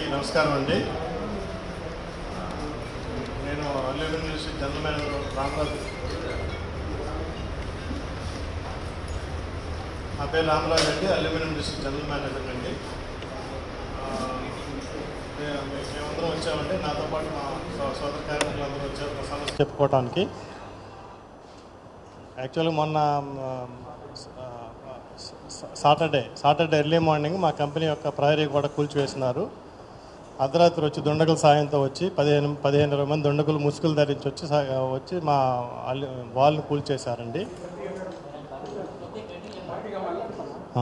నమస్కారం అండి నేను Alluri university general manager Ramaraju నా పేరు రామరాజు అండి అల్యూమినియం డిస్ట్రిక్ట్ జనరల్ మేనేజర్ అండి ఆ, మే- మే- మేమందరం వచ్చామండి నాతో పాటు మా సో- సోదర కార్మికులు అందరూ వచ్చారు మా సమస్య చెప్పుకోవటానికి యాక్చువల్గా మొన్న ఆ, స- సాటర్డే సాటర్డే ఎర్లీ మార్నింగ్ మా కంపెనీ యొక్క ప్రహరీ కూడా కూల్చివేసినారు అర్ధరాత్రి వచ్చి దుండగుల సాయంతో వచ్చి పదిహేను పదిహేను ఇరవై మంది దుండగులు ముసుగులు ధరించి వచ్చి సా- వచ్చి మా అల్లి వాల్ని కూల్చేశారండి ఆ.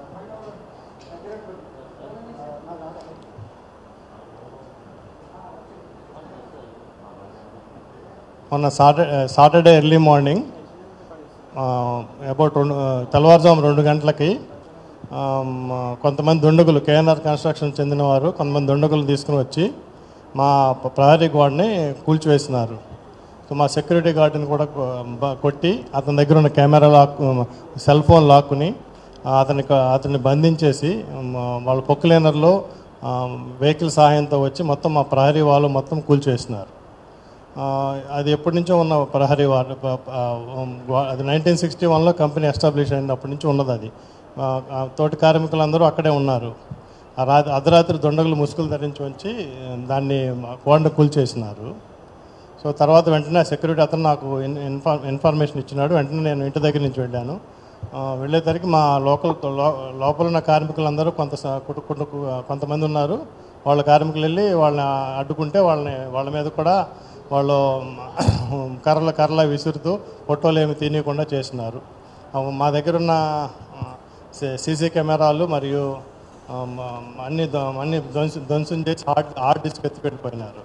మొన్న Saturday Saturday early morning about రెండు తెల్లవారుజాము రెండు గంటలకి ఆ, మ, కొంతమంది దుండగులు కేఎన్ఆర్ కన్స్ట్రక్షన్ చెందినవారు కొంతమంది దుండగులు తీసుకుని వచ్చి మా ప- ప్రహరీ గోడని కూల్చివేసినారు సో మా సెక్యూరిటీ గార్డుని కూడా కొ- బ- కొట్టి అతని దగ్గర ఉన్న కెమెరా లాక్ సెల్ ఫోన్ లాక్కుని ఆ, అతని అతన్ని బంధించేసి మ, వాళ్ళ పొక్కులేనర్లో వెహికల్ సహాయంతో వచ్చి మొత్తం మా ప్రహరీ వాళ్ళు మొత్తం కూల్చివేసినారు ఆ, అది ఎప్పటి నుంచో ఉన్న ప్రహరీ వార్ ప- ప- ఆ, వా- అది నైన్టీన్ సిక్స్టీ వన్లో కంపెనీ ఎస్టాబ్లిష్ అయినప్పటి నుంచి ఉన్నది అది ఆ, ఆ, తోటి కార్మికులందరూ అక్కడే ఉన్నారు ఆ రా అర్ధరాత్రి దొండగులు ముసుగులు ధరించి వచ్చి దాన్ని కోండ కూల్చేసినారు సో తర్వాత వెంటనే సెక్యూరిటీ అతను నాకు ఇన్ ఇన్ఫార్ ఇన్ఫర్మేషన్ ఇచ్చినాడు వెంటనే నేను ఇంటి దగ్గర నుంచి వెళ్ళాను ఆ, వెళ్ళేసరికి మా లోకల్ లో- లోపల ఉన్న కార్మికులందరూ కొంత స- కుటు కుటు కొంతమంది ఉన్నారు వాళ్ళ కార్మికులు వెళ్ళి వాళ్ళని అడ్డుకుంటే వాళ్ళని వాళ్ళ మీద కూడా వాళ్ళు కర్రల కర్రల విసురుతూ ఫోటోలు ఏమి తీయకుండా చేసినారు ఆ, మా దగ్గర ఉన్న సీసీ కెమెరాలు మరియు ఆ, మ- అన్ని ధ్వ- అన్ని ధ్వంస ధ్వంసం చేసి హార్డ్ హార్డ్ డిస్క్ ఎత్తుకెళ్ళిపోయినారు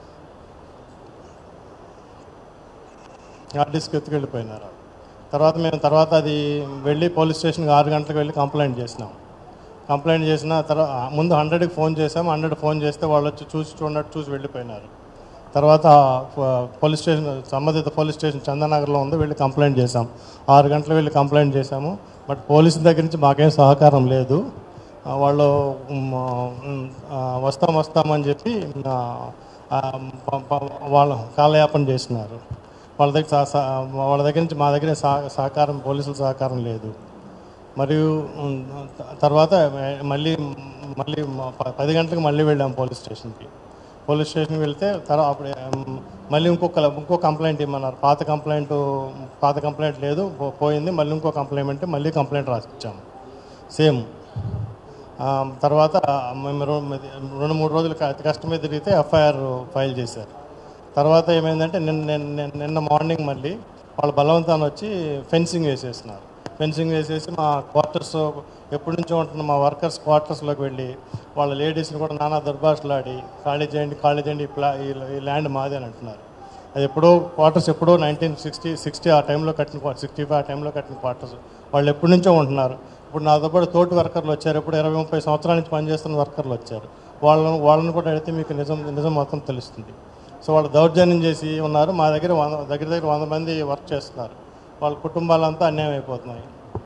హార్డ్ డిస్క్ ఎత్తుకెళ్ళిపోయినారు తర్వాత మేము తర్వాత అది వెళ్ళి పోలీస్ స్టేషన్కి ఆరు గంటలకు వెళ్ళి కంప్లైంట్ చేసినాం కంప్లైంట్ చేసిన తర్వాత ముందు హండ్రెడ్కి ఫోన్ చేసాం హండ్రెడ్ ఫోన్ చేస్తే వాళ్ళు వచ్చి చూసి చూడనట్టు చూసి వెళ్ళిపోయినారు తర్వాత ప- పోలీస్ స్టేషన్ సంబంధిత పోలీస్ స్టేషన్ చందనగర్లో ఉంది వెళ్ళి కంప్లైంట్ చేశాం ఆరు గంటలు వెళ్ళి కంప్లైంట్ చేశాము బట్ పోలీసు దగ్గర నుంచి మాకేం సహకారం లేదు ఆ, వాళ్ళు మ్, మ్, ఆ, వస్తాం వస్తామని చెప్పి ఆ, ఆ, ప- ప- వాళ్ళ కాలయాపన చేసినారు వాళ్ళ దగ్గర సహ- సహ- వాళ్ళ దగ్గర నుంచి మా దగ్గర సహ- సహకారం పోలీసుల సహకారం లేదు మరియు ఉమ్, త- తర్వాత మళ్ళీ మళ్ళీ మ- ప- పది గంటలకు మళ్ళీ వెళ్ళాం పోలీస్ స్టేషన్కి పోలీస్ స్టేషన్కి వెళ్తే తర్వాత అప్పుడు ఉమ్, మళ్ళీ ఇంకొక ఇంకో కంప్లైంట్ ఇమ్మన్నారు పాత కంప్లైంట్ పాత కంప్లైంట్ లేదు పో- పోయింది మళ్ళీ ఇంకో కంప్లైంట్ అంటే మళ్ళీ కంప్లైంట్ రాసిచ్చాము సేమ్ ఆ, తర్వాత మేము రెండు రెండు మూడు రోజులు క- కష్టం మీద తిరిగితే ఎఫ్ఐఆర్ ఫైల్ చేశారు తర్వాత ఏమైందంటే నిన్న నిన్న- నిన్న- నిన్న మార్నింగ్ మళ్ళీ వాళ్ళ బలవంతాన్ని వచ్చి ఫెన్సింగ్ వేసేసినారు ఫెన్సింగ్ వేసేసి మా క్వార్టర్స్ ఎప్పటి నుంచో ఉంటున్న మా వర్కర్స్ క్వార్టర్స్లోకి వెళ్ళి వాళ్ళ లేడీస్ని కూడా నానా దుర్భాషలాడి ఖాళీ చేయండి ఖాళీ చేయండి ఈ ప్లా ఈ ఈ ల్యాండ్ మాది అని అంటున్నారు అది ఎప్పుడో క్వార్టర్స్ ఎప్పుడో నైన్టీన్ సిక్స్టీ సిక్స్టీ ఆ టైంలో కట్టిన సిక్స్టీ ఫైవ్ ఆ టైంలో కట్టిన క్వార్టర్స్ వాళ్ళు ఎప్పటి నుంచో ఉంటున్నారు ఇప్పుడు నాతో పాటు తోటి వర్కర్లు వచ్చారు ఇప్పుడు ఇరవై ముప్పై సంవత్సరాల నుంచి పనిచేస్తున్న వర్కర్లు వచ్చారు వాళ్ళని వాళ్ళని కూడా అడిగితే మీకు నిజం నిజం మొత్తం తెలుస్తుంది సో వాళ్ళు దౌర్జన్యం చేసి ఉన్నారు మా దగ్గర వంద దగ్గర దగ్గర వంద మంది వర్క్ చేస్తున్నారు వాళ్ళ కుటుంబాలంతా అన్యాయం అయిపోతున్నాయి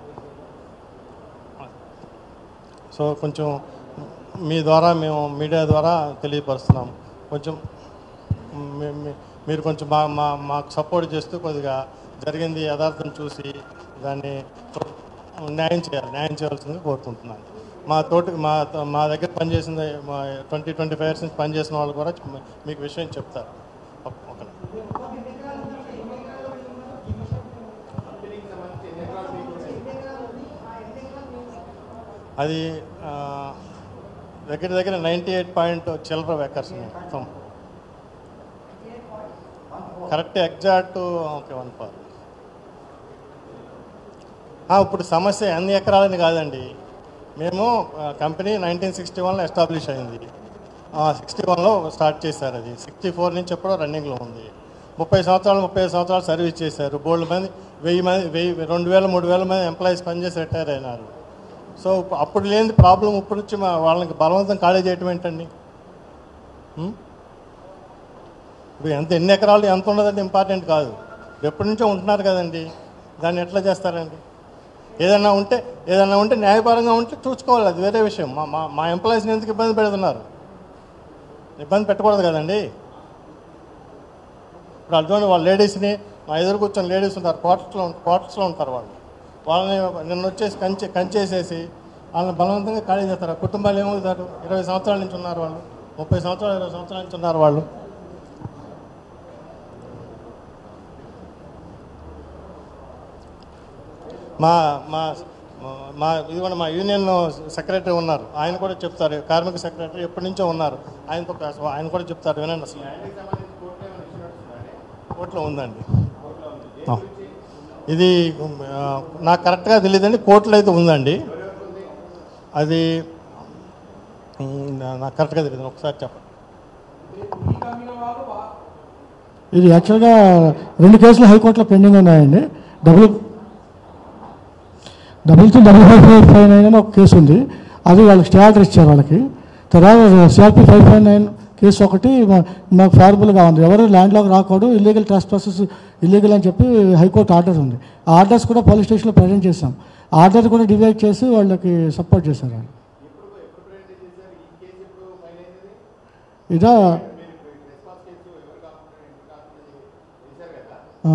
సో కొంచెం మీ ద్వారా మేము మీడియా ద్వారా తెలియపరుస్తున్నాం కొంచెం మీ- మీ- మీరు కొంచెం మా మా మాకు సపోర్ట్ చేస్తూ కొద్దిగా జరిగింది యథార్థం చూసి దాన్ని న్యాయం చేయాలి న్యాయం చేయాల్సింది కోరుకుంటున్నాను మా తోటి మా మా దగ్గర పనిచేసిన మా ట్వంటీ ట్వంటీ ఫైవ్ ఇయర్స్ నుంచి పనిచేసిన వాళ్ళు కూడా మీకు విషయం చెప్తారు ఓకే అది ఆ, దగ్గర దగ్గర నైంటీ ఎయిట్ పాయింట్ చిల్లర వెకర్స్ ఉన్నాయి మొత్తం కరెక్ట్ ఎగ్జాక్ట్ ఓకే వన్ పార్ ఇప్పుడు సమస్య ఎన్ని ఎకరాలని కాదండి మేము ఆ, కంపెనీ నైన్టీన్ సిక్స్టీ వన్లో ఎస్టాబ్లిష్ అయింది సిక్స్టీ వన్లో స్టార్ట్ చేశారు అది సిక్స్టీ ఫోర్ నుంచి ఎప్పుడో రన్నింగ్లో ఉంది ముప్పై సంవత్సరాలు ముప్పై ఐదు సంవత్సరాలు సర్వీస్ చేశారు బోల్డ్ మంది వెయ్యి మంది వెయ్యి రెండు వేల మూడు వేల మంది ఎంప్లాయీస్ పనిచేసి రిటైర్ అయినారు సో ఇప్పు- అప్పుడు లేని ప్రాబ్లం ఇప్పుడు నుంచి మా వాళ్ళకి బలవంతం ఖాళీ చేయటం ఏంటండి ఉం? ఇప్పుడు ఎంత ఎన్ని ఎకరాలు ఎంత ఉన్నదంటే ఇంపార్టెంట్ కాదు ఎప్పటి నుంచో ఉంటున్నారు కదండి దాన్ని ఎట్లా చేస్తారండి ఏదన్నా ఉంటే ఏదన్నా ఉంటే న్యాయపరంగా ఉంటే చూసుకోవాలి అది వేరే విషయం మా మా మా ఎంప్లాయీస్ని ఎందుకు ఇబ్బంది పెడుతున్నారు ఇబ్బంది పెట్టకూడదు కదండి ఇప్పుడు అటువంటి వాళ్ళ లేడీస్ని మా ఎదురు కూర్చొని లేడీస్ ఉంటారు క్వార్టర్స్లో క్వార్టర్స్లో ఉంటారు వాళ్ళు వాళ్ళని నిన్న వచ్చేసి కంచె కంచేసేసి వాళ్ళని బలవంతంగా ఖాళీ చేస్తారు ఆ కుటుంబాలు ఏమవుతారు ఇరవై సంవత్సరాల నుంచి ఉన్నారు వాళ్ళు ముప్పై సంవత్సరాలు ఇరవై సంవత్సరాల నుంచి ఉన్నారు వాళ్ళు మా మా మా ఇది కూడా మా యూనియన్ సెక్రటరీ ఉన్నారు ఆయన కూడా చెప్తారు కార్మిక సెక్రటరీ ఎప్పటి నుంచో ఉన్నారు ఆయనతో కాస్త- ఆయన కూడా చెప్తారు వినండి అసలు కోర్టులో ఉందండి ఆ. ఇది ఆ, నాకు కరెక్ట్గా తెలియదండి కోర్టులో అయితే ఉందండి అది ఉమ్, నా- నాకు కరెక్ట్గా తెలియదు ఒకసారి చెప్పండి ఇది యాక్చువల్గా రెండు కేసులు హైకోర్టులో పెండింగ్ ఉన్నాయండి double double three double five five five nine అని ఒక కేసు ఉంది అది వాళ్ళకి స్టే ఆర్డర్ ఇచ్చారు వాళ్ళకి తర్వాత CRP five five nine case ఒకటి మా- మాకు ఫేవరబుల్గా ఉంది ఎవరు ల్యాండ్లోకి రాకూడదు ఇల్లీగల్ ట్రాన్స్ ప్రాసెస్ ఇల్లీగల్ అని చెప్పి హైకోర్టు ఆర్డర్ ఉంది ఆ ఆర్డర్స్ కూడా పోలీస్ స్టేషన్లో ప్రజెంట్ చేశాం ఆర్డర్ కూడా డివైడ్ చేసి వాళ్ళకి సపోర్ట్ చేశారు వాళ్ళు ఇదా ఆ.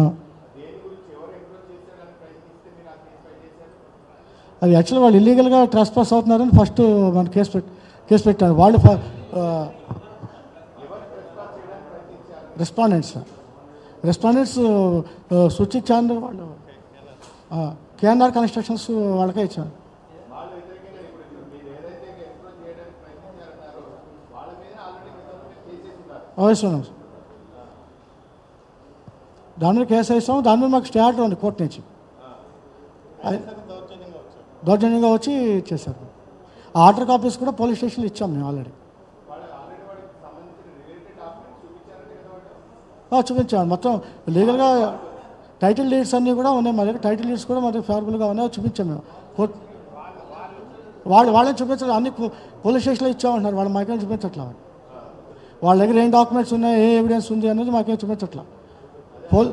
అది యాక్చువల్గా వాళ్ళు ఇల్లీగల్గా ట్రాన్స్ పాస్ అవుతున్నారని ఫస్ట్ మన కేసు పెట్ కేసు పెట్టారు వాళ్ళు రెస్పాండెంట్స్ రెస్పాండెంట్స్ సుచి చాంద్ వాళ్ళు కేఎన్ఆర్ కన్స్ట్రక్షన్స్ వాళ్ళకే ఇచ్చారు అవసరం దాని మీద కేసు వేస్తాము దాని మీద మాకు స్టే ఆర్డర్ ఉంది కోర్టు నుంచి దౌర్జన్యంగా వచ్చి చేశారు ఆ ఆర్డర్ కాపీస్ కూడా పోలీస్ స్టేషన్లో ఇచ్చాం మేము ఆల్రెడీ ఆ, చూపించాను మొత్తం లీగల్గా టైటిల్ డీడ్స్ అన్నీ కూడా ఉన్నాయి మా దగ్గర టైటిల్ డీడ్స్ కూడా మా దగ్గర ఫేవరబుల్గా ఉన్నాయి అవి చూపించాం మేము కోర్టు వాళ్ళు వాళ్ళని చూపించాలి అన్ని పో- పోలీస్ స్టేషన్లో ఇచ్చామంటున్నారు వాళ్ళు మాకేం చూపించట్లా వాళ్ళ దగ్గర ఏం డాక్యుమెంట్స్ ఉన్నాయి ఏ ఎవిడెన్స్ ఉంది అనేది మాకేం చూపించట్లా పోల్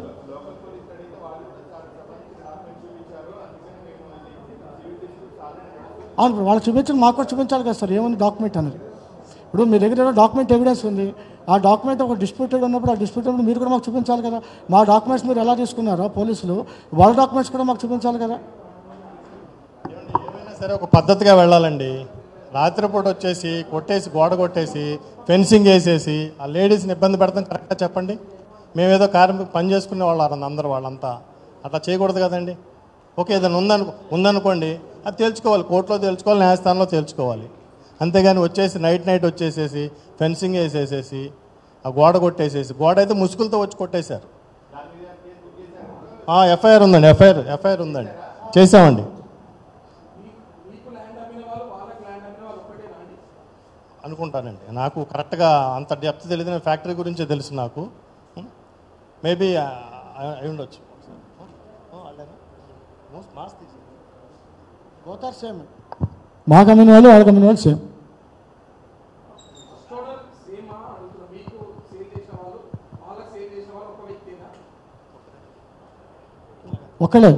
అవును ఇప్పుడు వాళ్ళు చూపించాలి మాకు కూడా చూపించాలి కదా సార్ ఏముంది డాక్యుమెంట్ అనేది ఇప్పుడు మీ దగ్గర ఏదో డాక్యుమెంట్ ఎవిడెన్స్ ఉంది ఆ డాక్యుమెంట్ ఒక డిస్ప్యూటెడ్ ఉన్నప్పుడు ఆ డిస్ప్యూటెడ్ మీరు కూడా మాకు చూపించాలి కదా మా డాక్యుమెంట్స్ మీరు ఎలా తీసుకున్నారో పోలీసులు వాళ్ళ డాక్యుమెంట్స్ కూడా మాకు చూపించాలి కదా ఏమైనా సరే ఒక పద్ధతిగా వెళ్ళాలండి రాత్రిపూట వచ్చేసి కొట్టేసి గోడ కొట్టేసి ఫెన్సింగ్ వేసేసి ఆ లేడీస్ని ఇబ్బంది పెడతాం కరెక్ట్గా చెప్పండి మేమేదో కార్మిక పని చేసుకునే వాళ్ళు అందరూ వాళ్ళంతా అట్లా చేయకూడదు కదండి ఓకే ఏదైనా ఉందనుకో ఉందనుకోండి అది తేల్చుకోవాలి కోర్టులో తేల్చుకోవాలి న్యాయస్థానంలో తేల్చుకోవాలి అంతేగాని వచ్చేసి నైట్ నైట్ వచ్చేసేసి ఫెన్సింగ్ వేసేసేసి ఆ గోడ కొట్టేసేసి గోడ అయితే ముసుగులతో వచ్చి కొట్టేశారు ఎఫ్ఐఆర్ ఉందండి ఎఫ్ఐఆర్ ఎఫ్ఐఆర్ ఉందండి చేసామండి అనుకుంటానండి నాకు కరెక్ట్గా అంత డెప్త్ తెలియదు నేను ఫ్యాక్టరీ గురించి తెలుసు నాకు మేబీ అయి ఉండొచ్చు బోత్ ఆర్ సేమ్ మా కంపెనీ వాళ్ళు వాళ్ళ కంపెనీ వాళ్ళు సేమ్ సేమా అడుగుతున్నా మీకు సేల్ చేసిన వాళ్ళు వాళ్ళకి సేల్ చేసిన వాళ్ళు ఒక వ్యక్తినా ఒక్కలే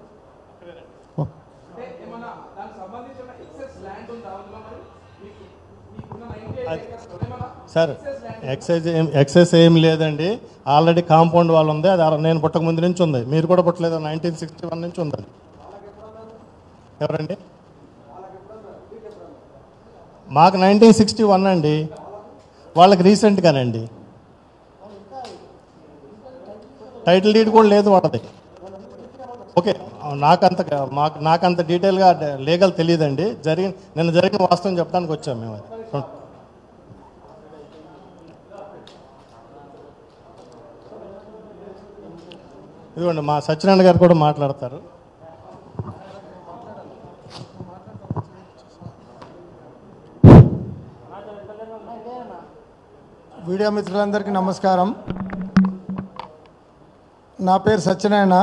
అంటే ఏమన్నా దానికి సంబంధించిన ఎక్సెస్ ల్యాండ్ ఉందా అందులో మరి మీకు మీకున్న నైన్టీ అది- ఏమన్నా సార్ ఎక్సైజ్ ఏం ఎక్సైజ్ ఏం లేదండి ఆల్రెడీ కాంపౌండ్ వాళ్ళు ఉంది అది అర- నేను పుట్టక ముందు నుంచి ఉంది మీరు కూడా పుట్టలేదు నైన్టీన్ సిక్స్టీ వన్ నుంచి ఉంది అది. ఎవరండి మాకు నైన్టీన్ సిక్స్టీ వన్ అండి వాళ్ళకి రీసెంట్గానండి టైటిల్ డీడ్ కూడా లేదు వాళ్ళది ఓకే నాకంత మాకు నాకంత డీటెయిల్గా లీగల్ తెలియదండి జరిగిన నిన్న జరిగిన వాస్తవం చెప్పడానికి వచ్చాం మేము అది ఇదిగోండి మా సత్యనారాయణ గారు కూడా మాట్లాడతారు మీడియా మిత్రులందరికీ నమస్కారం నా పేరు సత్యనారాయణ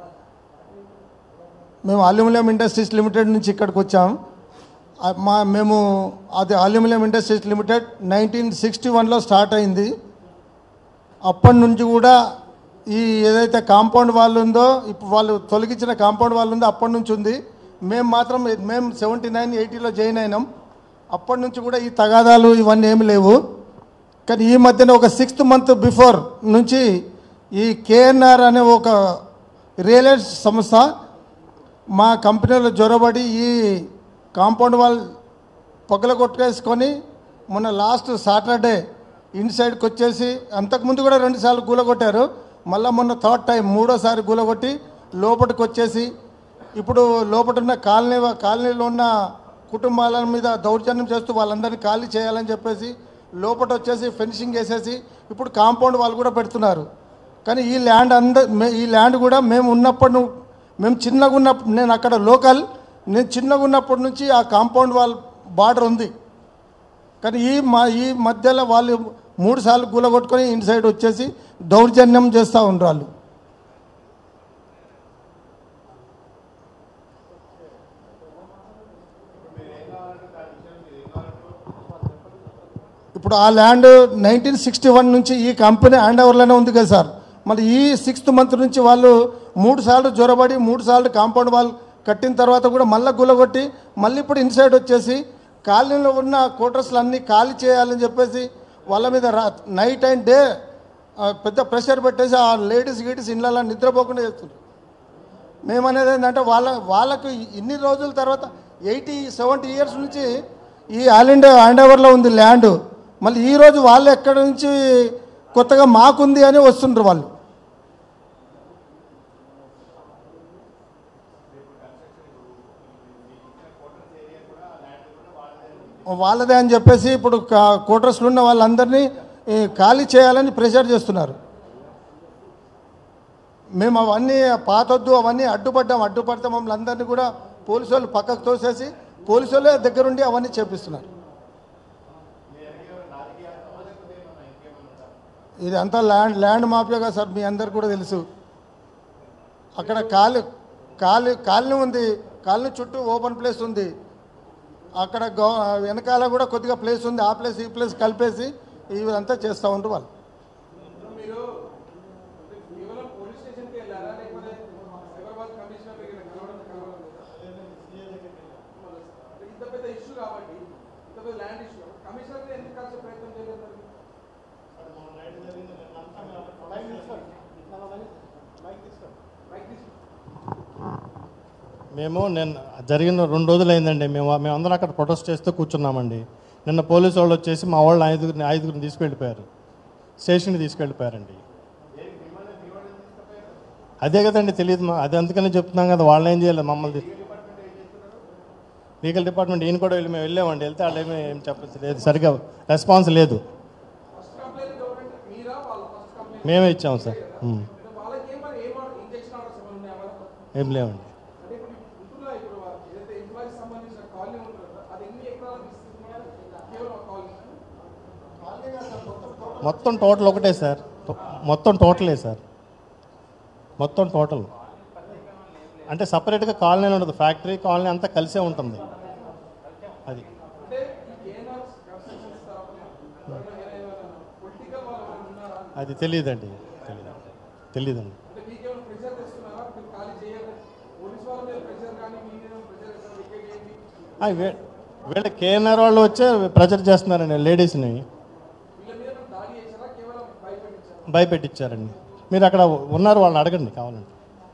మేము అల్యూమినియం ఇండస్ట్రీస్ లిమిటెడ్ నుంచి ఇక్కడికి వచ్చాం ఆ, మా మేము అది aluminium industries limited nineteen sixty వన్లో స్టార్ట్ అయింది అప్పటి నుంచి కూడా ఈ ఏదైతే కాంపౌండ్ వాళ్ళు ఉందో ఇప్పుడు వాళ్ళు తొలగించిన కాంపౌండ్ వాళ్ళు ఉందో అప్పటి నుంచి ఉంది మేము మాత్రం మేము సెవెంటీ నైన్ ఎయిటీలో జాయిన్ అయినాం అప్పటి నుంచి కూడా ఈ తగాదాలు ఇవన్నీ ఏమి లేవు కానీ ఈ మధ్యన ఒక సిక్స్త్ మంత్ బిఫోర్ నుంచి ఈ కేఎన్ఆర్ అనే ఒక రియల్ ఎస్టేట్ సంస్థ మా కంపెనీలో జొరబడి ఈ కాంపౌండ్ వాల్ పొగల కొట్టేసుకొని మొన్న లాస్ట్ సాటర్డే ఇన్సైడ్కి వచ్చేసి అంతకుముందు కూడా రెండుసార్లు గూలగొట్టారు మళ్ళీ మొన్న థర్డ్ టైం మూడోసారి గూలగొట్టి లోపలికి వచ్చేసి ఇప్పుడు లోపల ఉన్న కాలనీ కాలనీలో ఉన్న కుటుంబాల మీద దౌర్జన్యం చేస్తూ వాళ్ళందరినీ ఖాళీ చేయాలని చెప్పేసి లోపల వచ్చేసి ఫెన్సింగ్ వేసేసి ఇప్పుడు కాంపౌండ్ వాళ్ళు కూడా పెడుతున్నారు కానీ ఈ ల్యాండ్ అంద మే- ఈ ల్యాండ్ కూడా మేము ఉన్నప్పటి ను- మేము చిన్నగా ఉన్నప్పుడు నేను అక్కడ లోకల్ నేను చిన్నగా ఉన్నప్పటి నుంచి ఆ కాంపౌండ్ వాల్ బార్డర్ ఉంది కానీ ఈ మా ఈ మధ్యలో వాళ్ళు మూడు సార్లు కూలగొట్టుకొని ఇన్ సైడ్ వచ్చేసి దౌర్జన్యం చేస్తూ ఉంటారు వాళ్ళు ఇప్పుడు ఆ ల్యాండ్ నైన్టీన్ సిక్స్టీ వన్ నుంచి ఈ కంపెనీ హ్యాండ్ ఓవర్లోనే ఉంది కదా సార్ మళ్ళీ ఈ సిక్స్త్ మంత్ నుంచి వాళ్ళు మూడు సార్లు జ్వరబడి మూడు సార్లు కాంపౌండ్ వాల్ కట్టిన తర్వాత కూడా మళ్ళీ గుల్లగొట్టి మళ్ళీ ఇప్పుడు ఇన్సైడ్ వచ్చేసి కాలనీలో ఉన్న క్వార్టర్స్లు అన్నీ ఖాళీ చేయాలని చెప్పేసి వాళ్ళ మీద రా నైట్ అండ్ డే పెద్ద ప్రెషర్ పెట్టేసి ఆ లేడీస్ గీడీస్ ఇళ్ళలో నిద్రపోకుండా చేస్తున్నారు మేమనేది ఏంటంటే వాళ్ళ వాళ్ళకు ఇన్ని రోజుల తర్వాత ఎయిటీ సెవెంటీ ఇయర్స్ నుంచి ఈ ఆల్ ఇండియా హ్యాండ్ ఓవర్లో ఉంది ల్యాండ్ మళ్ళీ ఈ రోజు వాళ్ళు ఎక్కడి నుంచి కొత్తగా మాకుంది అని వస్తుండ్రు వాళ్ళు వాళ్ళదే అని చెప్పేసి ఇప్పుడు క్వార్టర్స్లో ఉన్న వాళ్ళందరినీ ఈ, ఖాళీ చేయాలని ప్రెషర్ చేస్తున్నారు మేము అవన్నీ పాతొద్దు అవన్నీ అడ్డుపడ్డాం అడ్డుపడితే మమ్మల్ని అందరినీ కూడా పోలీసు వాళ్ళు పక్కకు తోసేసి పోలీసు వాళ్ళే దగ్గరుండి అవన్నీ చేపిస్తున్నారు ఇది అంతా ల్యాండ్ ల్యాండ్ మాఫియాగా సార్ మీ అందరికి కూడా తెలుసు అక్కడ కాలు కాలు కాలనీ ఉంది కాలనీ చుట్టూ ఓపెన్ ప్లేస్ ఉంది అక్కడ గో వెనకాల కూడా కొద్దిగా ప్లేస్ ఉంది ఆ ప్లేస్ ఈ ప్లేస్ కలిపేసి ఇదంతా చేస్తూ ఉంటారు వాళ్ళు మీరు కేవలం పోలీస్ స్టేషన్కి వెళ్ళారా లేకపోతే సైబరాబాద్ కమిషనర్ దగ్గర కలవడం కలవడం లేదా ఇంత పెద్ద ఇష్యూ కాబట్టి ఇంత పెద్ద ల్యాండ్ ఇష్యూ కమిషనర్ ఎందుకు కలిసే ప్రయత్నం చేయలేదు మరి? మైక్ తీసుకో. మేము నిన్న జరిగిన రెండు రోజులు అయిందండి మేము మేమందరం అక్కడ ప్రొటెస్ట్ చేస్తూ కూర్చున్నామండి నిన్న పోలీసు వాళ్ళు వచ్చేసి మా వాళ్ళు ఐదుగురిని ఐదుగురిని తీసుకెళ్ళిపోయారు స్టేషన్కి తీసుకెళ్ళిపోయారండి అదే కదండి తెలియదు మా అది అందుకనే చెప్తున్నాం కదా వాళ్ళు ఏం చేయలేదు మమ్మల్ని లీగల్ డిపార్ట్మెంట్ ఈయన కూడా వెళ్ళి మేము వెళ్ళామండి వెళ్తే వాళ్ళు ఏమీ ఏం చెప్పలేదు సరిగా రెస్పాన్స్ లేదు ఫస్ట్ కంప్లైంట్ ఎవరంటే మీరా వాళ్ళ ఫస్ట్ కంప్లైంట్ మేమే ఇచ్చాము సార్ ఉమ్. వాళ్ళకి ఏం మరి ఏం ఇంజెక్షన్ ఆర్డర్స్ ఏమైనా ఉన్నాయా వాళ్ళకి? ఏం లేవండి అంటే ఇప్పుడు ఉంటున్నా ఇప్పుడు వా- ఏదైతే ఎంప్లాయీస్ సంబంధించిన కాలనీ ఉంటుందో అది ఎన్ని ఎకరాలకు ఇస్తున్నారు కేవలం ఒక కాలనీ మొత్తం టోటల్ ఒకటే సార్ టో- మొత్తం టోటలే సార్ మొత్తం టోటల్ అంటే సపరేట్గా కాలనీ ఉండదు ఫ్యాక్టరీ కాలనీ అంతా కలిసే ఉంటుంది అది అంటే ఈ కేఎన్ఆర్ కన్స్ట్రక్షన్స్ తరఫున పొలిటికల్ వాళ్ళు ఎవరైనా ఉన్నారా అది తెలియదండి తెలియదు తెలియదండి అంటే మీకేమైనా ప్రెషర్ తెస్తున్నారా మీరు ఖాళీ చేయాలి పోలీస్ వాళ్ళ మీద ప్రెషర్ కానీ మీ మీద ప్రెషర్ ఇస్తారు వికెట్ ఏంటి ఆ, వీ- వీళ్ళ కేఎన్ఆర్ వాళ్ళు వచ్చే ప్రెజర్ చేస్తున్నారండి లేడీస్ని వీళ్ళ మీద ఏమైనా దాడి చేశారా కేవలం భయపెట్టించారా భయపెట్టించారండి మీరు అక్కడ ఉన్నారు వాళ్ళని అడగండి కావాలండి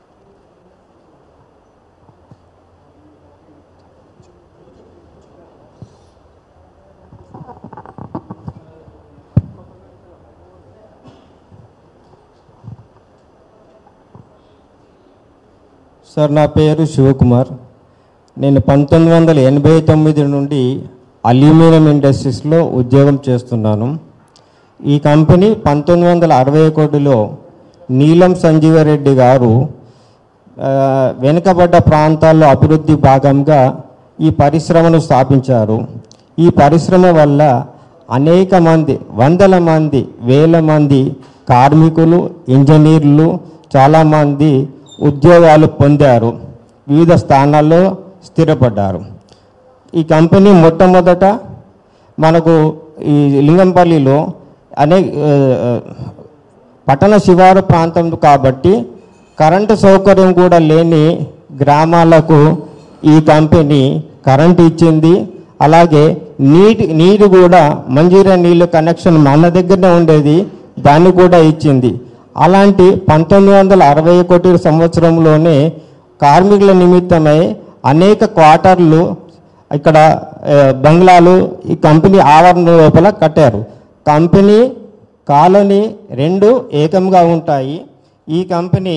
సార్ నా పేరు శివకుమార్ నేను పంతొమ్మిది వందల ఎనభై తొమ్మిది నుండి అల్యూమినియం ఇండస్ట్రీస్లో ఉద్యోగం చేస్తున్నాను ఈ కంపెనీ పంతొమ్మిది వందల అరవై ఒకటిలో నీలం సంజీవరెడ్డి గారు ఆ, వెనుకబడ్డ ప్రాంతాల్లో అభివృద్ధి భాగంగా ఈ పరిశ్రమను స్థాపించారు ఈ పరిశ్రమ వల్ల అనేక మంది వందల మంది వేల మంది కార్మికులు ఇంజనీర్లు చాలామంది ఉద్యోగాలు పొందారు వివిధ స్థానాల్లో స్థిరపడ్డారు ఈ కంపెనీ మొట్టమొదట మనకు ఈ లింగంపల్లిలో అనేక ఆ, పట్టణ శివారు ప్రాంతం కాబట్టి కరెంటు సౌకర్యం కూడా లేని గ్రామాలకు ఈ కంపెనీ కరెంటు ఇచ్చింది అలాగే నీటి నీరు కూడా మంజీరా నీళ్ళు కనెక్షన్ మన దగ్గరనే ఉండేది దాన్ని కూడా ఇచ్చింది అలాంటి పంతొమ్మిది వందల అరవై ఒకటి సంవత్సరంలోనే కార్మికుల నిమిత్తమై అనేక క్వార్టర్లు ఇక్కడ ఆ, బంగ్లాలు ఈ కంపెనీ ఆవరణ లోపల కట్టారు కంపెనీ కాలనీ రెండు ఏకంగా ఉంటాయి ఈ కంపెనీ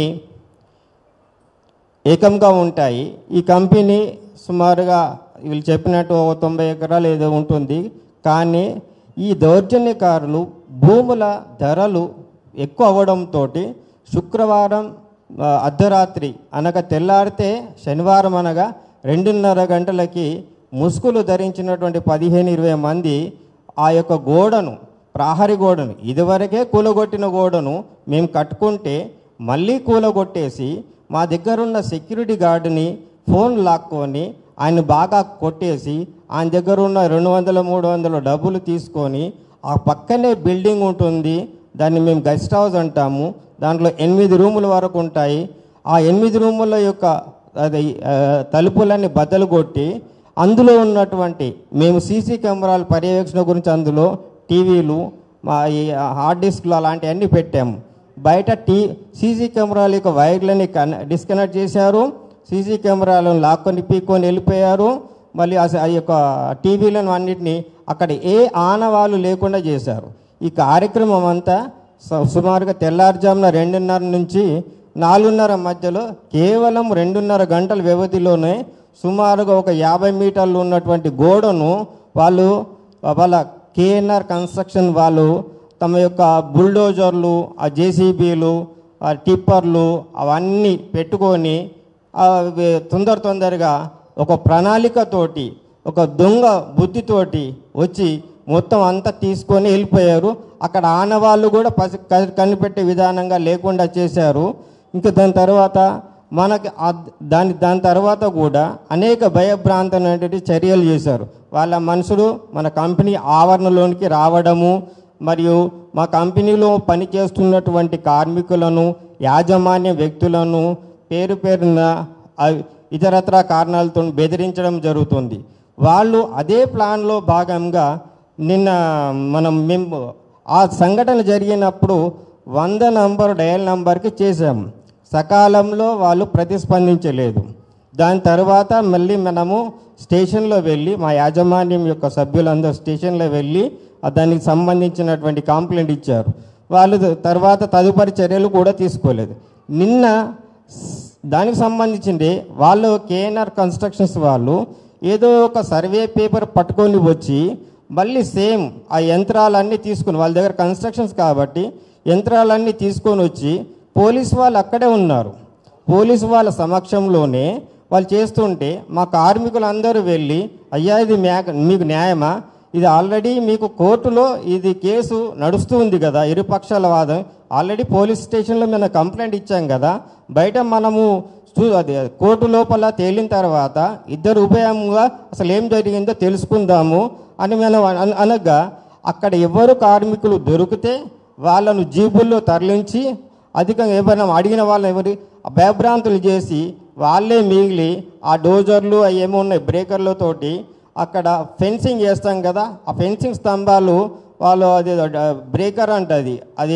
ఏకంగా ఉంటాయి ఈ కంపెనీ సుమారుగా వీళ్ళు చెప్పినట్టు ఒక తొంభై ఎకరాలు ఏదో ఉంటుంది కానీ ఈ దౌర్జన్యకారులు భూముల ధరలు ఎక్కువ అవ్వడంతో శుక్రవారం ఆ, అర్ధరాత్రి అనగా తెల్లారితే శనివారం అనగా రెండున్నర గంటలకి ముసుగులు ధరించినటువంటి పదిహేను ఇరవై మంది ఆ యొక్క గోడను ప్రహరీ గోడను ఇదివరకే కూలగొట్టిన గోడను మేము కట్టుకుంటే మళ్ళీ కూలగొట్టేసి మా దగ్గరున్న సెక్యూరిటీ గార్డుని ఫోన్ లాక్కొని ఆయన బాగా కొట్టేసి ఆయన దగ్గర ఉన్న రెండు వందల మూడు వందల డబ్బులు తీసుకొని ఆ పక్కనే బిల్డింగ్ ఉంటుంది దాన్ని మేము గెస్ట్ హౌస్ అంటాము దాంట్లో ఎనిమిది రూముల వరకు ఉంటాయి ఆ ఎనిమిది రూముల యొక్క అది ఆ, తలుపులన్నీ బద్దలు కొట్టి అందులో ఉన్నటువంటి మేము సీసీ కెమెరాల పర్యవేక్షణ గురించి అందులో టీవీలు మా ఈ హార్డ్ డిస్క్లు అలాంటివన్నీ పెట్టాము బయట టీ సీసీ కెమెరాల యొక్క వైర్లని కన్ డిస్కనెక్ట్ చేశారు సీసీ కెమెరాలను లాక్కొని పీక్కొని వెళ్ళిపోయారు మళ్ళీ ఆ స- ఆ యొక్క టీవీలను అన్నిటినీ అక్కడ ఏ ఆనవాళ్ళు లేకుండా చేశారు ఈ కార్యక్రమం అంతా సు- సుమారుగా తెల్లారుజామున రెండున్నర నుంచి నాలుగున్నర మధ్యలో కేవలం రెండున్నర గంటల వ్యవధిలోనే సుమారుగా ఒక యాభై మీటర్లు ఉన్నటువంటి గోడను వాళ్ళు వాళ్ళ కేఎన్ఆర్ కన్స్ట్రక్షన్ వాళ్ళు తమ యొక్క బుల్డోజర్లు ఆ జేసీబీలు ఆ టిప్పర్లు అవన్నీ పెట్టుకొని ఆ వే- తొందర తొందరగా ఒక ప్రణాళికతోటి ఒక దొంగ బుద్ధితోటి వచ్చి మొత్తం అంతా తీసుకొని వెళ్ళిపోయారు అక్కడ ఆనవాళ్ళు కూడా పసి క- కనిపెట్టే విధానంగా లేకుండా చేశారు ఇంకా దాని తర్వాత మనకి ఆ- దాని దాని తర్వాత కూడా అనేక భయభ్రాంతమైనటువంటి చర్యలు చేశారు వాళ్ళ మనుషులు మన కంపెనీ ఆవరణలోనికి రావడము మరియు మా కంపెనీలో పనిచేస్తున్నటువంటి కార్మికులను యాజమాన్య వ్యక్తులను పేరు పేరున ఆ ఇతరత్ర కారణాలతో బెదిరించడం జరుగుతుంది వాళ్ళు అదే ప్లాన్లో భాగంగా నిన్న మనం మేము ఆ సంఘటన జరిగినప్పుడు వంద నంబర్ డయల్ నంబర్కి చేశాము సకాలంలో వాళ్ళు ప్రతిస్పందించలేదు దాని తర్వాత మళ్ళీ మనము స్టేషన్లో వెళ్ళి మా యాజమాన్యం యొక్క సభ్యులందరూ స్టేషన్లో వెళ్ళి ఆ దానికి సంబంధించినటువంటి కంప్లైంట్ ఇచ్చారు వాళ్ళు తర్వాత తదుపరి చర్యలు కూడా తీసుకోలేదు నిన్న స్- దానికి సంబంధించింది వాళ్ళు కేఎన్ఆర్ కన్స్ట్రక్షన్స్ వాళ్ళు ఏదో ఒక సర్వే పేపర్ పట్టుకొని వచ్చి మళ్ళీ సేమ్ ఆ యంత్రాలన్నీ తీసుకుని వాళ్ళ దగ్గర కన్స్ట్రక్షన్స్ కాబట్టి యంత్రాలన్నీ తీసుకొని వచ్చి పోలీస్ వాళ్ళు అక్కడే ఉన్నారు పోలీసు వాళ్ళ సమక్షంలోనే వాళ్ళు చేస్తుంటే మా కార్మికులందరూ వెళ్ళి అయ్యా ఇది మ్యా- మీకు న్యాయమా ఇది ఆల్రెడీ మీకు కోర్టులో ఇది కేసు నడుస్తూ ఉంది కదా ఇరుపక్షాల వాదం ఆల్రెడీ పోలీస్ స్టేషన్లో మేము కంప్లైంట్ ఇచ్చాం కదా బయట మనము చూ- అది కోర్టు లోపల తేలిన తర్వాత ఇద్దరు ఉభయంగా అసలు ఏం జరిగిందో తెలుసుకుందాము అని మనం అన- అనగా అక్కడ ఎవరు కార్మికులు దొరికితే వాళ్ళను జీబుల్లో తరలించి అధికంగా ఎవరైనా అడిగిన వాళ్ళు ఎవరి భయభ్రాంతులు చేసి వాళ్ళే మిగిలి ఆ డోజర్లు అవి ఏమో ఉన్నాయి బ్రేకర్లతోటి అక్కడ ఫెన్సింగ్ చేస్తాం కదా ఆ ఫెన్సింగ్ స్తంభాలు వాళ్ళు అది బ్రేకర్ అంటది అది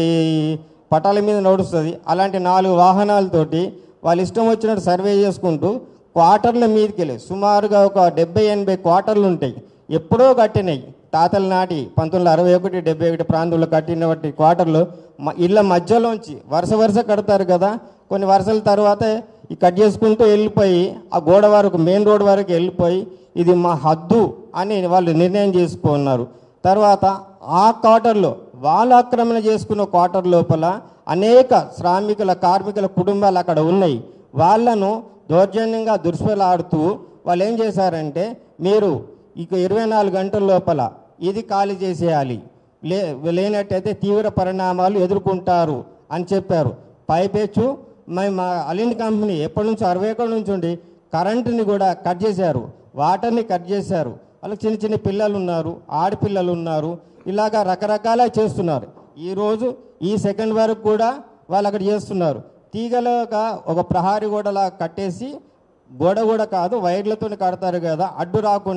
పటాల మీద నడుస్తుంది అలాంటి నాలుగు వాహనాలతోటి వాళ్ళు ఇష్టం వచ్చినట్టు సర్వే చేసుకుంటూ క్వార్టర్ల మీదకి వెళ్ళి సుమారుగా ఒక డెబ్బై ఎనభై క్వార్టర్లు ఉంటాయి ఎప్పుడో కట్టినాయి తాతల నాటి పంతొమ్మిది వందల అరవై ఒకటి డెబ్బై ఒకటి ప్రాంతంలో కట్టినటువంటి క్వార్టర్లు మ- ఇళ్ళ మధ్యలోంచి వరుస వరుస కడతారు కదా కొన్ని వరుసల తర్వాత ఈ కట్ చేసుకుంటూ వెళ్ళిపోయి ఆ గోడ వరకు మెయిన్ రోడ్ వరకు వెళ్ళిపోయి ఇది మా హద్దు అని వాళ్ళు నిర్ణయం చేసుకున్నారు తర్వాత ఆ క్వార్టర్లో వాళ్ళు ఆక్రమణ చేసుకున్న క్వార్టర్ లోపల అనేక శ్రామికుల కార్మికుల కుటుంబాలు అక్కడ ఉన్నాయి వాళ్ళను దౌర్జన్యంగా దుర్స్పలాడుతూ వాళ్ళు ఏం చేశారంటే మీరు ఇక ఇరవై నాలుగు గంటల లోపల ఇది ఖాళీ చేసేయాలి లే లేనట్టయితే తీవ్ర పరిణామాలు ఎదుర్కొంటారు అని చెప్పారు పైపెచ్చు మేము మా అలిండ్ కంపెనీ ఎప్పటి నుంచి అరవై ఒకటి నుంచి ఉండి కరెంటుని కూడా కట్ చేశారు వాటర్ని కట్ చేశారు వాళ్ళకి చిన్న చిన్న పిల్లలు ఉన్నారు ఆడపిల్లలు ఉన్నారు ఇలాగా రకరకాల చేస్తున్నారు ఈరోజు ఈ సెకండ్ వరకు కూడా వాళ్ళు అక్కడ చేస్తున్నారు తీగలుగా ఒక ప్రహారీ గోడలా కట్టేసి గోడ కూడా కాదు వైర్లతో కడతారు కదా అడ్డు రాకుండా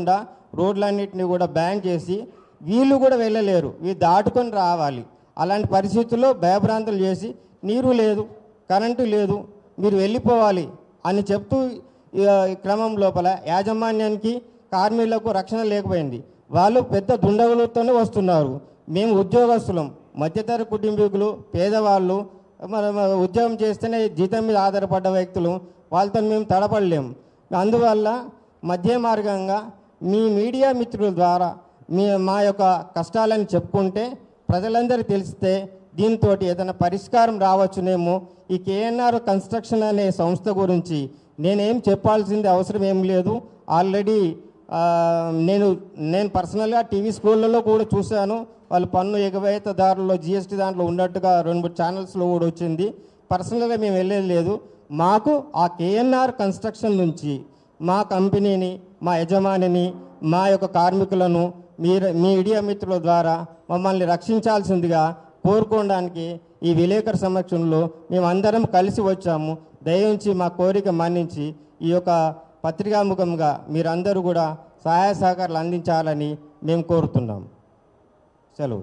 రోడ్లన్నింటినీ కూడా బ్యాన్ చేసి వీళ్ళు కూడా వెళ్ళలేరు వీళ్ళు దాటుకొని రావాలి అలాంటి పరిస్థితుల్లో భయభ్రాంతులు చేసి నీరు లేదు కరెంటు లేదు మీరు వెళ్ళిపోవాలి అని చెప్తూ ఈ ఈ క్రమం లోపల యాజమాన్యానికి కార్మికులకు రక్షణ లేకపోయింది వాళ్ళు పెద్ద దుండగులతోనే వస్తున్నారు మేము ఉద్యోగస్తులం మధ్యతర కుటుంబీకులు పేదవాళ్ళు మన మన ఉద్యోగం చేస్తేనే జీతం మీద ఆధారపడ్డ వ్యక్తులు వాళ్ళతో మేము తడపడలేము అందువల్ల మధ్య మార్గంగా మీ మీడియా మిత్రుల ద్వారా మీ మా యొక్క కష్టాలను చెప్పుకుంటే ప్రజలందరూ తెలిస్తే దీంతో ఏదైనా పరిష్కారం రావచ్చునేమో ఈ కేఎన్ఆర్ కన్స్ట్రక్షన్ అనే సంస్థ గురించి నేనేం చెప్పాల్సింది అవసరం ఏం లేదు ఆల్రెడీ ఆ, నేను నేను పర్సనల్గా టీవీ స్కూళ్ళలో కూడా చూశాను వాళ్ళు పన్ను ఎగవేతదారుల్లో జిఎస్టీ దాంట్లో ఉన్నట్టుగా రెండు మూడు ఛానల్స్లో కూడా వచ్చింది పర్సనల్గా మేము వెళ్ళేది లేదు మాకు ఆ కేఎన్ఆర్ కన్స్ట్రక్షన్ నుంచి మా కంపెనీని మా యజమానిని మా యొక్క కార్మికులను మీరు మీడియా మిత్రుల ద్వారా మమ్మల్ని రక్షించాల్సిందిగా కోరుకోవడానికి ఈ విలేకరు సమక్షంలో మేమందరం కలిసి వచ్చాము దయించి మా కోరిక మన్నించి ఈ యొక్క పత్రికాముఖంగా మీరందరూ కూడా సహాయ సహకారాలు అందించాలని మేము కోరుతున్నాం సెలవు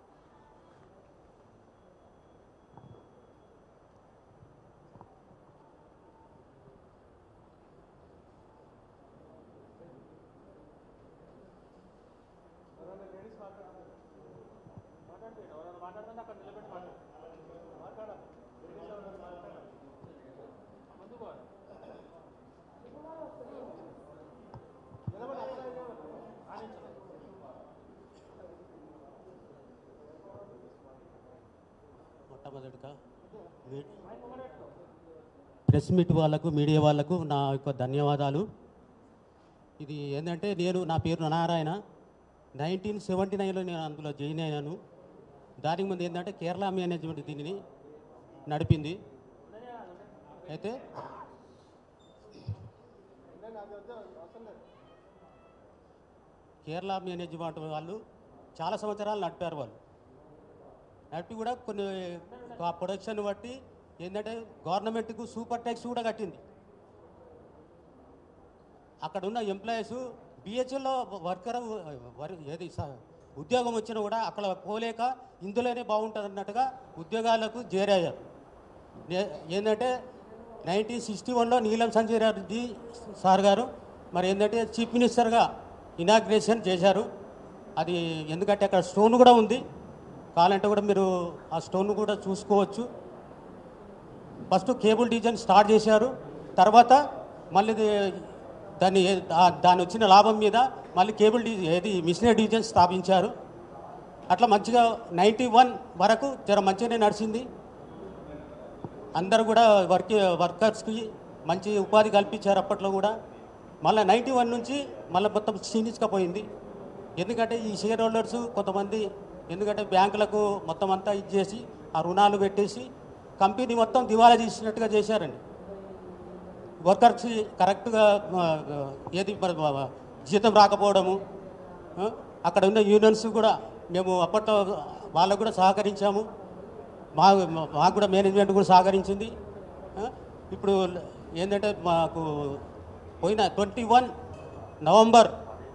మొట్టమొదటిగా మీ- ప్రెస్ మీట్ వాళ్ళకు మీడియా వాళ్ళకు నా యొక్క ధన్యవాదాలు ఇది ఏంటంటే నేను నా పేరు నారాయణ నైన్టీన్ సెవెంటీ నైన్లో నేను అందులో జాయిన్ అయ్యాను దానికి ముందు ఏంటంటే కేరళ మేనేజ్మెంట్ దీనిని నడిపింది అయితే కేరళ మేనేజ్మెంట్ వాళ్ళు చాలా సంవత్సరాలు నడిపారు వాళ్ళు నడిపి కూడా కొన్ని ఆ ప్రొడక్షన్ బట్టి ఏంటంటే గవర్నమెంట్కు సూపర్ ట్యాక్స్ కూడా కట్టింది అక్కడ ఉన్న ఎంప్లాయీస్ బిహెచ్ఎల్లో వర్కర్ వర్- ఏది స- ఉద్యోగం వచ్చినా కూడా అక్కడ పోలేక ఇందులోనే బాగుంటుంది అన్నట్టుగా ఉద్యోగాలకు చేరయ్యారు నే- ఏంటంటే నైన్టీన్ సిక్స్టీ వన్లో నీలం సంజయ్ రెడ్డి సార్ గారు మరి ఏంటంటే చీఫ్ మినిస్టర్గా ఇనాగ్రేషన్ చేశారు అది ఎందుకంటే అక్కడ స్టోన్ కూడా ఉంది కావాలంటే కూడా మీరు ఆ స్టోన్ కూడా చూసుకోవచ్చు ఫస్ట్ కేబుల్ డిజైన్ స్టార్ట్ చేశారు తర్వాత మళ్ళీ ఇది దాన్ని ఏ- దా- దాని వచ్చిన లాభం మీద మళ్ళీ కేబుల్ డి ఏది మిషనరీ డిజైన్ స్థాపించారు అట్లా మంచిగా నైంటీ వన్ వరకు జర మంచిగానే నడిచింది అందరూ కూడా వర్క్ వర్కర్స్కి మంచి ఉపాధి కల్పించారు అప్పట్లో కూడా మళ్ళీ నైంటీ వన్ నుంచి మళ్ళీ మొత్తం క్షీణించకపోయింది పోయింది ఎందుకంటే ఈ షేర్ హోల్డర్స్ కొంతమంది ఎందుకంటే బ్యాంకులకు మొత్తం అంతా ఇచ్చేసి ఆ రుణాలు పెట్టేసి కంపెనీ మొత్తం దివాలా చేసినట్టుగా చేశారండి వర్కర్స్ కరెక్ట్గా ఆ, ఏది మరి, ఆ, జీతం రాకపోవడము ఆ, అక్కడ ఉన్న యూనియన్స్ కూడా మేము అప్పట్లో వాళ్ళకు కూడా సహకరించాము మా మాకు కూడా మేనేజ్మెంట్ కూడా సహకరించింది ఆ, ఇప్పుడు ఏంటంటే మాకు పోయిన ట్వంటీ వన్ నవంబర్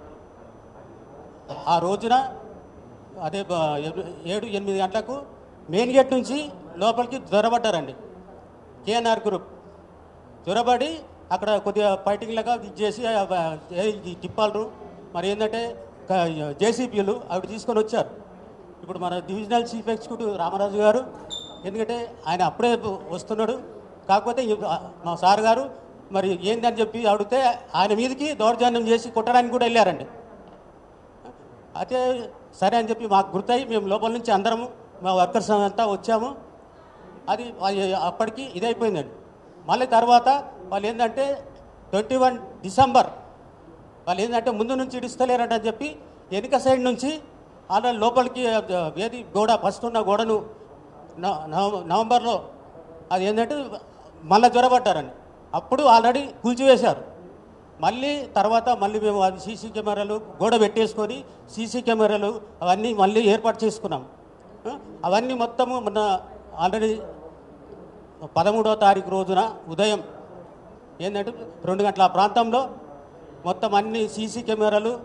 ఆ రోజున అదే బ- ఏడు ఎనిమిది గంటలకు మెయిన్ గేట్ నుంచి లోపలికి జ్వరబడ్డారండి కేఎన్ఆర్ గ్రూప్ జ్వరబడి అక్కడ కొద్దిగా ఫైటింగ్ లాగా ఇది చేసి ఆ, ఆ, ఏ, ఈ టిప్పాలు మరి ఏంటంటే జేసీబీలు అవి తీసుకొని వచ్చారు ఇప్పుడు మన డివిజనల్ చీఫ్ ఎగ్జిక్యూటివ్ రామరాజు గారు ఎందుకంటే ఆయన అప్పుడే వస్తున్నాడు కాకపోతే ఈ- ఆ, మా సార్ గారు మరి ఏందని చెప్పి అడిగితే ఆయన మీదకి దౌర్జన్యం చేసి కొట్టడానికి కూడా వెళ్ళారండి అయితే సరే అని చెప్పి మాకు గుర్తయి మేము లోపల నుంచి అందరము మా వర్కర్స్ అంతా వచ్చాము అది అది అప్పటికి ఇదైపోయిందండి మళ్ళీ తర్వాత వాళ్ళు ఏంటంటే ట్వంటీ వన్ డిసెంబర్ వాళ్ళు ఏంటంటే ముందు నుంచి ఇడుస్తలేరట అని చెప్పి వెనుక సైడ్ నుంచి ఆల్రెడీ లోపలికి ఆ, ఏది గోడ ఫస్ట్ ఉన్న గోడను నవ- నవ- నవంబర్లో అది ఏంటంటే మళ్ళీ జ్వరపడ్డారని అప్పుడు ఆల్రెడీ కూల్చివేశారు మళ్ళీ తర్వాత మళ్ళీ మేము అది సీసీ కెమెరాలు గోడ పెట్టేసుకొని సీసీ కెమెరాలు అవన్నీ మళ్ళీ ఏర్పాటు చేసుకున్నాం ఆ, అవన్నీ మొత్తము మొన్న ఆల్రెడీ పదమూడవ తారీఖు రోజున ఉదయం ఏంటంటే రెండు గంటల ఆ ప్రాంతంలో మొత్తం అన్ని సీసీ కెమెరాలు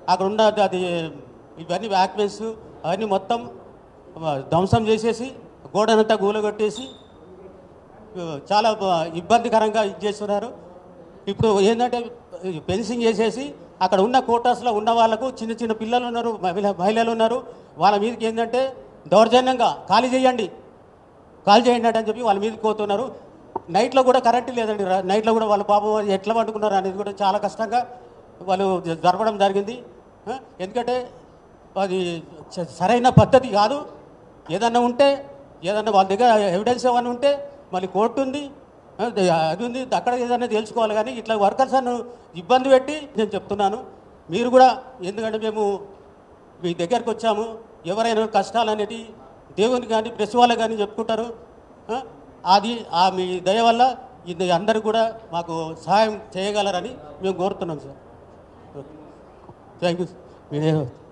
అక్కడ ఉన్న అది ఇవన్నీ వ్యాక్మెన్స్ అవన్నీ మొత్తం ఆ, ధ్వంసం చేసేసి గోడనంతా గూలగొట్టేసి ఆ, చాలా బ- ఇబ్బందికరంగా ఇది చేస్తున్నారు ఇప్పుడు ఏంటంటే ఫెన్సింగ్ చేసేసి అక్కడ ఉన్న కోటాస్లో ఉన్న వాళ్ళకు చిన్న చిన్న పిల్లలు ఉన్నారు మహిళ మహిళలు ఉన్నారు వాళ్ళ మీదకి ఏంటంటే దౌర్జన్యంగా ఖాళీ చేయండి కాల్ చేయండి అని చెప్పి వాళ్ళ మీదకి పోతున్నారు నైట్లో కూడా కరెంట్ లేదండి రా- నైట్లో కూడా వాళ్ళ పాపం ఎట్లా పట్టుకున్నారు అనేది కూడా చాలా కష్టంగా వాళ్ళు జరపడం జరిగింది ఆ, ఎందుకంటే అది స- సరైన పద్ధతి కాదు ఏదన్నా ఉంటే ఏదన్నా వాళ్ళ దగ్గర ఎవిడెన్స్ ఏమైనా ఉంటే మళ్ళీ కోర్టు ఉంది ఆ, అది ఉంది అక్కడ ఏదైనా తెలుసుకోవాలి కానీ ఇట్లా వర్కర్స్ అను ఇబ్బంది పెట్టి నేను చెప్తున్నాను మీరు కూడా ఎందుకంటే మేము మీ దగ్గరకు వచ్చాము ఎవరైనా కష్టాలు అనేటి దేవుని కానీ ప్రెస్ వాళ్ళకి కానీ చెప్పుకుంటారు ఆ? అది ఆ మీ దయ వల్ల ఇది అందరూ కూడా మాకు సహాయం చేయగలరని మేము కోరుతున్నాం సార్ థ్యాంక్ యూ మీరే